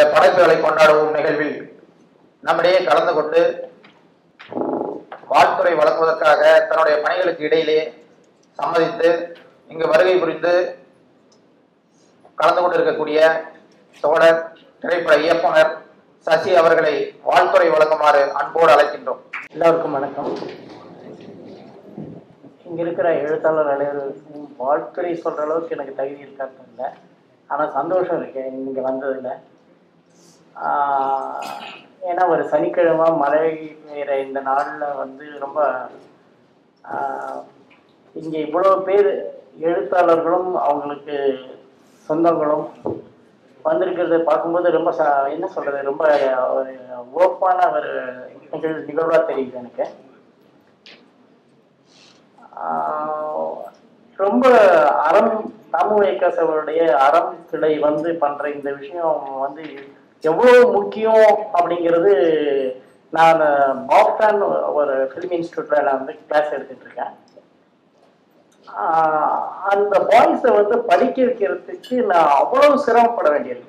படைப்புகளை கொண்டாடுவோம் நிகழ்வில் நம்மிடையே கலந்து கொண்டு வாழ்த்துறை வழங்குவதற்காக தன்னுடைய பணிகளுக்கு இடையிலே சம்மதித்து இங்கு வருகை புரிந்து கலந்து கொண்டிருக்கக்கூடிய தோழர் திரைப்பட இயக்குனர் சசி அவர்களை வாழ்த்துறை வழங்குமாறு அன்போடு அழைக்கின்றோம் எல்லோருக்கும் வணக்கம் இங்க இருக்கிற எழுத்தாளர் அனைவருக்கும் வாழ்த்துறை சொல்ற அளவுக்கு எனக்கு தகுதி இருக்கான்னு தெரியல ஆனா சந்தோஷம் இருக்கு இங்க வந்ததுல ஆஹ் ஏன்னா ஒரு சனிக்கிழமை மழை பெய்கிற இந்த நாள்ல வந்து ரொம்ப ஆஹ் இங்க இவ்வளவு பேர் எழுத்தாளர்களும் அவங்களுக்கு சொந்தங்களும் வந்திருக்கிறத பார்க்கும்போது ரொம்ப ச என்ன சொல்றது ரொம்ப ஒரு ஓப்பான ஒரு நிகழ் நிகழ்வா தெரியுது எனக்கு ஆஹ் ரொம்ப அறம் தாமுவேக்கஸ் அவருடைய அறம் கிளை வந்து பண்ற இந்த விஷயம் வந்து எவ்வளவு முக்கியம் அப்படிங்கிறது நான் பாப்டான் ஒரு ஃபிலிம் இன்ஸ்டியூட்ல நான் வந்து கிளாஸ் எடுத்துட்டு இருக்கேன் ஆஹ் அந்த பாய்ஸை வந்து படிக்க வைக்கிறதுக்கு நான் அவ்வளவு சிரமப்பட வேண்டியிருக்கு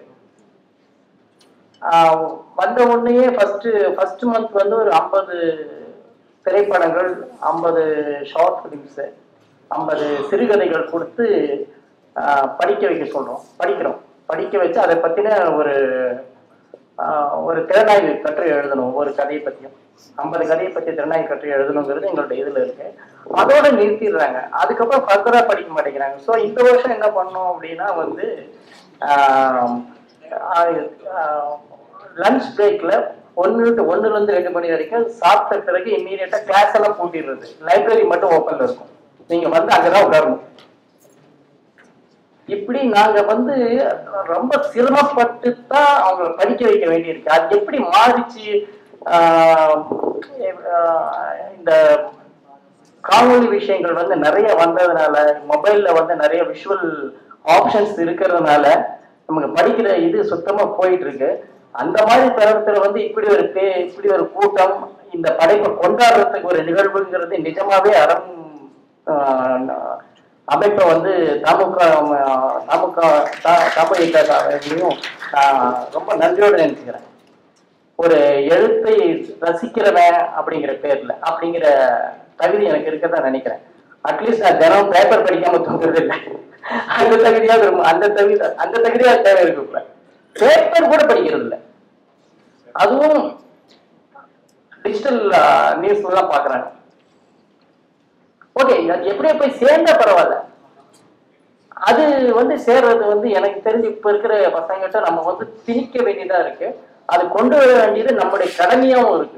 ஆஹ் வந்த உடனேயே ஃபர்ஸ்ட் ஃபர்ஸ்ட் மந்த் வந்து ஒரு ஐம்பது திரைப்படங்கள் ஐம்பது ஷார்ட் ஃபிலிம்ஸு ஐம்பது சிறுகதைகள் கொடுத்து ஆஹ் படிக்க வைக்க சொல்றோம் படிக்கிறோம் படிக்க வச்சு அதை பத்தின ஒரு ஆஹ் ஒரு திறனாய்வு கட்டுரை எழுதணும் ஒவ்வொரு கதையை பத்தியும் ஐம்பது கதையை பத்தி திறனாய்வு கட்டுரை எழுதணுங்கிறது எங்களுடைய இதுல இருக்கு அதோட நிறுத்திடுறாங்க அதுக்கப்புறம் ஃபர்தரா படிக்க மாட்டேங்கிறாங்க ஸோ இந்த வருஷம் என்ன பண்ணோம் அப்படின்னா வந்து லஞ்ச் பிரேக்ல ஒன்னு டு ஒண்ணுல இருந்து ரெண்டு மணி வரைக்கும் சாப்பிட்ட பிறகு இம்மீடியட்டா கிளாஸ் எல்லாம் பூட்டிடுறது லைப்ரரி மட்டும் ஓப்பன்ல இருக்கும் நீங்க வந்து அங்கதான் உட்காரணும் இப்படி நாங்க வந்து ரொம்ப சிரமப்பட்டு தான் அவங்கள படிக்க வைக்க வேண்டியிருக்கு அது எப்படி மாறிச்சு ஆஹ் ஆஹ் இந்த காணொளி விஷயங்கள் வந்து நிறைய வந்ததுனால மொபைல்ல வந்து நிறைய விஷுவல் ஆப்ஷன்ஸ் இருக்கிறதுனால நமக்கு படிக்கிற இது சுத்தமா போயிட்டு இருக்கு அந்த மாதிரி தருணத்துல வந்து இப்படி ஒரு பே இப்படி ஒரு கூட்டம் இந்த படைப்பை கொண்டாடுறதுக்கு ஒரு நிகழ்வுங்கிறது நிஜமாவே அறம் ஆஹ், அமைப்பை வந்து தமுக ஆஹ், தமுக தமுக ரொம்ப நன்றியோடு நினைச்சுக்கிறேன் ஒரு எழுத்தை ரசிக்கிறவன் அப்படிங்கிற பேர்ல அப்படிங்கிற தகுதி எனக்கு இருக்கதான் நினைக்கிறேன் அட்லீஸ்ட் நான் தினம் பேப்பர் படிக்காம தூங்குறது இல்லை அந்த தகுதியாவது ரொம்ப அந்த தகுதி அந்த தகுதியா தேவை இருக்கு இப்ப பேப்பர் கூட படிக்கிறது இல்லை அதுவும் டிஜிட்டல் நியூஸ்ல தான் பாக்குறாங்க ஓகே அது எப்படியோ போய் சேர்ந்தா பரவாயில்ல அது வந்து சேர்றது வந்து எனக்கு தெரிஞ்சு இப்ப இருக்கிற பசங்கிட்ட நம்ம வந்து திணிக்க வேண்டியதா இருக்கு அது கொண்டு வர வேண்டியது நம்முடைய கடமையாவும் இருக்கு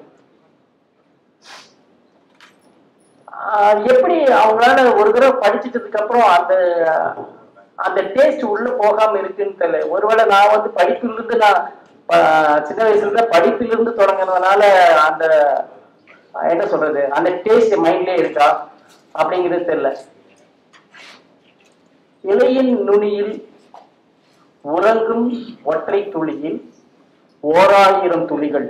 ஆஹ் எப்படி அவங்களால ஒரு தடவை படிச்சிட்டதுக்கு அப்புறம் அந்த அந்த டேஸ்ட் உள்ள போகாம இருக்குன்னு தெரியல ஒருவேளை நான் வந்து படிப்பிலிருந்து நான் ஆஹ் சின்ன வயசுல இருந்து படிப்பிலிருந்து தொடங்குனதுனால அந்த ஆஹ் என்ன சொல்றது அந்த டேஸ்ட் மைண்ட்லயே இருக்கா அப்படிங்கிறது தெரியல இலையின் நுனியில் உறங்கும் ஒற்றை துளியில் ஓராயிரம் துளிகள்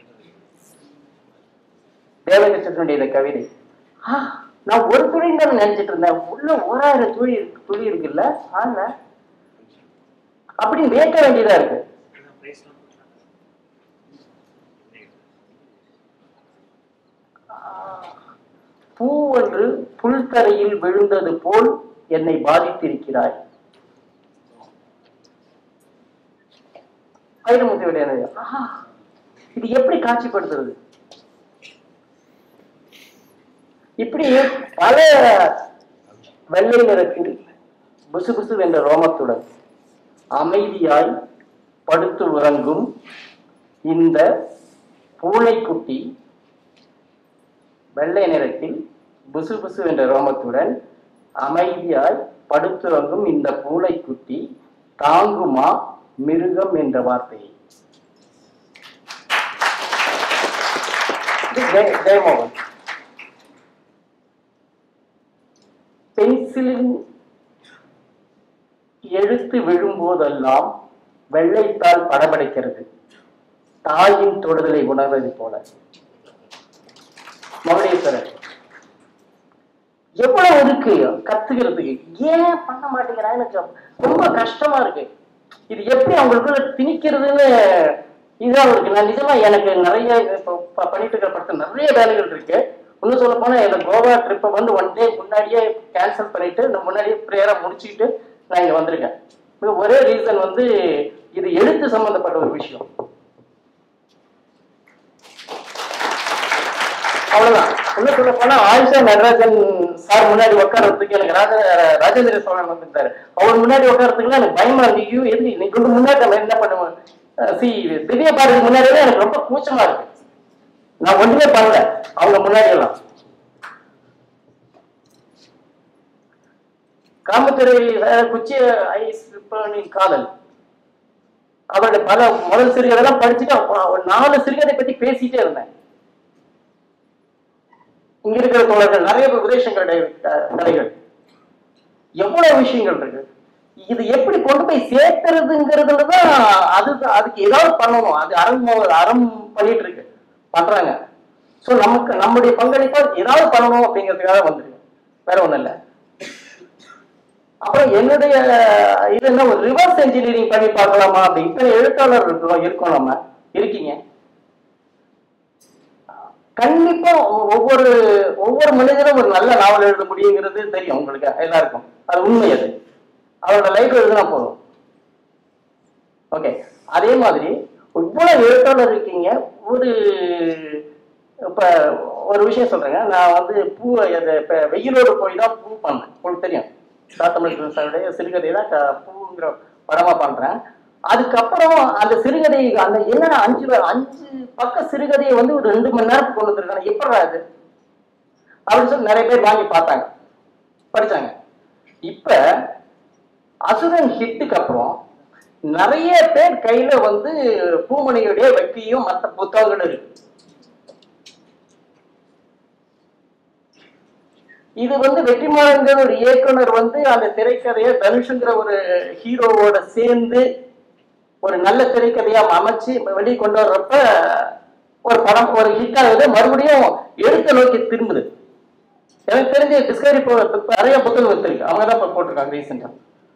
தேவகிருஷ்ணனுடைய இந்த கவிதை ஆ, நான் ஒரு துளி தான் நினைச்சிட்டு இருந்தேன் உள்ள ஓராயிரம் துளி இருக்கு துளி இருக்குல்ல ஆனா அப்படின்னு வேக்க வேண்டியதா இருக்கு பூவொன்று புல்தரையில் விழுந்தது போல் என்னை பாதித்திருக்கிறாய் வைரமுத்துடைய இது எப்படி காட்சிப்படுத்துறது இப்படி பல வெள்ளை நிறத்தில் புசு புசு என்ற ரோமத்துடன் அமைதியாய் படுத்து உறங்கும் இந்த பூனைக்குட்டி வெள்ளை நிறத்தில் புசு புசு என்ற ரோமத்துடன் அமைதியாய் படுத்துறங்கும் இந்த பூனைக்குட்டி தாங்குமா மிருகம் என்ற வார்த்தையை இது ஜெய- ஜெயமோகன் பென்சிலின் எழுத்து விழும்போதெல்லாம் வெள்ளைத்தாள் படபடைக்கிறது தாயின் தொடுதலை உணர்வது போல மகுடேஸ்வரர் எவ்வளவு இருக்கு கத்துக்கிறதுக்கு ஏன் பண்ண மாட்டேங்கிறான்னு எனக்கு ரொம்ப கஷ்டமா இருக்கு இது எப்படி அவங்களுக்குள்ள திணிக்கிறதுன்னு இதுதான் இருக்கு நான் நிஜமா எனக்கு நிறைய இப்போ ப- பண்ணிட்டு இருக்கிற படத்துல நிறைய வேலைகள் இருக்கு இன்னும் சொல்ல போனா இந்த கோவா ட்ரிப்பை வந்து ஒன் டே முன்னாடியே கேன்சல் பண்ணிட்டு நான் முன்னாடியே ப்ரேயரை முடிச்சுட்டு நான் இங்க வந்திருக்கேன் இது ஒரே ரீசன் வந்து இது எழுத்து சம்பந்தப்பட்ட ஒரு விஷயம் அவ்வளவுதான் இன்னும் சொல்ல போனா ஆயுஷா நடராஜன் சார் முன்னாடி உட்கார்றதுக்கு எனக்கு ராஜ ராஜேந்திர சோழன் வந்துட்டாரு அவர் முன்னாடி உட்கார்றதுக்குலாம் எனக்கு பயமா இருக்கு ஐயோ எதுக்கு நீ கொஞ்சம் முன்னாடி நம்ம என்ன பண்ணுவோம் சி திவ்ய பாரதி முன்னாடியே எனக்கு ரொம்ப கூச்சமா இருக்கு நான் ஒண்ணுமே பண்ணல அவங்க முன்னாடி எல்லாம் காமத்துறை வேற குச்சி ஐஸ் காதல் அவருடைய பல முதல் சிறுகதைலாம் படிச்சுட்டு அப்ப ஒரு நாலு சிறுகதை பத்தி பேசிட்டே இருந்தேன் இங்க இருக்கிற தோழர்கள் நிறைய பேர் உதயசங்கருடைய க- கதைகள் எவ்வளவு விஷயங்கள் இருக்கு இது எப்படி கொண்டு போய் சேர்த்துறதுங்கிறதுல தான் அது அதுக்கு ஏதாவது பண்ணணும் அது அறம் அறம் பண்ணிட்டு இருக்கு பண்றாங்க சோ நமக்கு நம்முடைய பங்களிப்பா ஏதாவது பண்ணணும் அப்படிங்கிறதுக்காக வந்துருக்கு வேற ஒண்ணும் இல்ல அப்புறம் என்னுடைய இது என்ன ஒரு ரிவர்ஸ் இன்ஜினியரிங் பண்ணி பார்க்கலாமா அப்படி இத்தனை எழுத்தாளர் இருக்கோம் இருக்கோம் நம்ம இருக்கீங்க கண்டிப்பா ஒ- ஒவ்வொரு ஒவ்வொரு மனிதனும் ஒரு நல்ல நாவல் எழுத முடியுங்கிறது தெரியும் உங்களுக்கு எல்லாருக்கும் அது உண்மை அது அவரோட லைஃப் எழுதினா போதும் ஓகே அதே மாதிரி இவ்வளவு எழுத்தாளர் இருக்கீங்க ஒரு இப்ப ஒரு விஷயம் சொல்றேங்க நான் வந்து பூ அது இப்ப வெயிலோடு போய் தான் பூ பண்ணேன் உங்களுக்கு தெரியும் சாத்தமிழ் சாருடைய சிறுகதை தான் க- பூங்கிற படமா பண்றேன் அதுக்கப்புறம் அந்த சிறுகதை அந்த என்ன அஞ்சு வ- அஞ்சு பக்க சிறுகதையை வந்து ஒரு ரெண்டு மணி நேரத்துக்கு கொண்டு வந்திருக்காங்க எப்படா அது அப்படின்னு சொல்லி நிறைய பேர் வாங்கி பார்த்தாங்க படிச்சாங்க இப்ப அசுரன் ஹிட்டுக்கு அப்புறம் நிறைய பேர் கையில வந்து பூமணியுடைய வெற்றியும் மற்ற புத்தகங்களும் இருக்கு இது வந்து வெற்றிமாறன்கிற ஒரு இயக்குனர் வந்து அந்த திரைக்கதையை தனுஷுங்கிற ஒரு ஹீரோவோட சேர்ந்து ஒரு நல்ல திரைக்கதையா அமைச்சு வெளியே கொண்டு வர்றப்ப ஒரு படம் ஒரு ஹிட் ஆகுது மறுபடியும் எழுத்த நோக்கி திரும்புது எனக்கு தெரிஞ்ச டிஸ்கவரி நிறைய புத்தகம் வச்சிருக்கு அவங்க தான் இப்ப போட்டிருக்காங்க ரீசெண்டா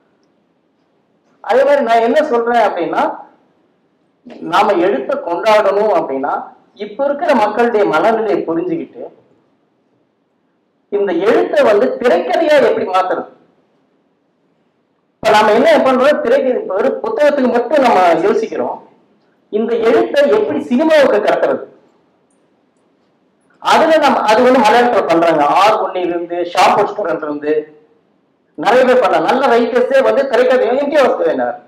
அதே மாதிரி நான் என்ன சொல்றேன் அப்படின்னா நாம எழுத்த கொண்டாடணும் அப்படின்னா இப்ப இருக்கிற மக்களுடைய மனநிலையை புரிஞ்சுக்கிட்டு இந்த எழுத்தை வந்து திரைக்கதையா எப்படி மாத்துறது இப்ப நாம என்ன பண்றோம் திரைக்கதை இப்ப வெறும் புத்தகத்துக்கு மட்டும் நம்ம யோசிக்கிறோம் இந்த எழுத்தை எப்படி சினிமாவுக்கு கடத்துறது அதுல நம்ம அது வந்து மலையாளத்துல பண்றாங்க ஆர் ஒன்னில இருந்து ஷாப் புஷ்கரன் இருந்து நிறைய பேர் பண்ணாங்க நல்ல ரைட்டர்ஸே வந்து திரைக்கதை எங்கே வசதினார்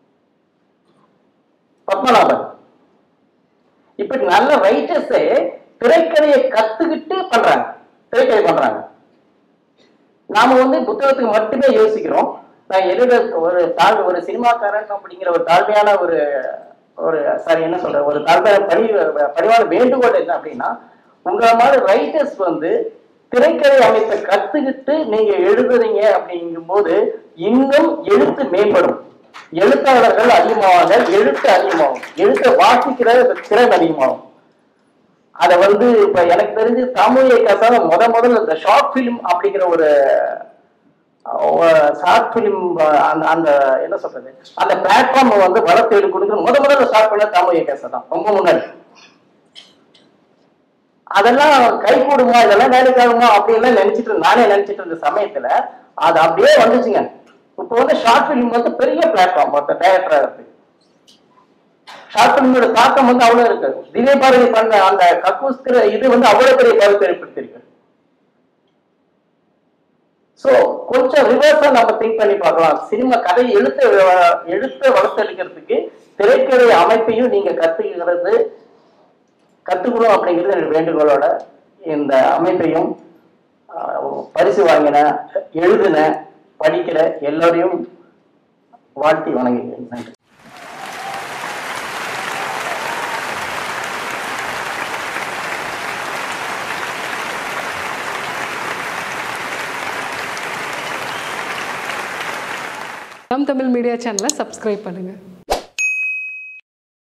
பத்மநாபன் இப்படி நல்ல ரைட்டர்ஸே திரைக்கதையை கத்துக்கிட்டு பண்றாங்க திரைக்கதை பண்றாங்க நாம வந்து புத்தகத்துக்கு மட்டுமே யோசிக்கிறோம் நான் எழுத ஒரு தாழ் ஒரு சினிமாக்காரன் அப்படிங்கிற ஒரு தாழ்மையான ஒரு ஒரு சாரி என்ன சொல்ற ஒரு தாழ்மையான பணி பணிவான வேண்டுகோள் என்ன அப்படின்னா உங்களை மாதிரி ரைட்டர்ஸ் வந்து திரைக்கதை அமைப்பை கத்துக்கிட்டு நீங்க எழுதுறீங்க அப்படிங்கும்போது இன்னும் எழுத்து மேம்படும் எழுத்தாளர்கள் அதிகமாவாங்க எழுத்து அதிகமாகும் எழுத்தை வாசிக்கிற திறன் அதிகமாகும் அத வந்து இப்ப எனக்கு தெரிஞ்சு சாமூகிக கசாத முத முதல்ல இந்த ஷார்ட் பிலிம் அப்படிங்கிற ஒரு ஷார்ட் பிலிம் அந்த அந்த என்ன சொல்றது அந்த பிளாட்ஃபார்ம் வந்து வளர்த்து எடுக்கணும் முத முதல்ல ஸ்டார்ட் பண்ண சாமூகிக கசா தான் ரொம்ப முன்னாடி அதெல்லாம் கை கூடுமா இதெல்லாம் வேலைக்கு ஆகுமா அப்படின்லாம் நினைச்சிட்டு நானே நினைச்சிட்டு இருந்த சமயத்துல அது அப்படியே வந்துச்சுங்க இப்போ வந்து ஷார்ட் பிலிம் வந்து பெரிய பிளாட்ஃபார்ம் ஒருத்தர் டைரக்டரா இருக்கு ஷார்ட் பிலிமோட தாக்கம் வந்து அவ்வளவு இருக்கு திவ்ய பாரதி பண்ண அந்த கக்கூஸ்கிற இது வந்து அவ்வளவு பெரிய கருத்து ஏற்படுத்தியிருக்கு சோ கொஞ்சம் ரிவர்ஸா நம்ம திங்க் பண்ணி பார்க்கலாம் சினிமா கதை எழுத்த எழுத்த வளர்த்தெடுக்கிறதுக்கு திரைக்கதை அமைப்பையும் நீங்க கத்துக்கிறது கத்துக்கணும் அப்படிங்கிறது என்னுடைய வேண்டுகோளோட இந்த அமைப்பையும் ஆஹ், பரிசு வாங்கின எழுதின படிக்கிற எல்லோரையும் வாழ்த்தி வணங்குகிறேன் நன்றி நம் தமிழ் மீடியா சேனலை சப்ஸ்கிரைப் பண்ணுங்கள்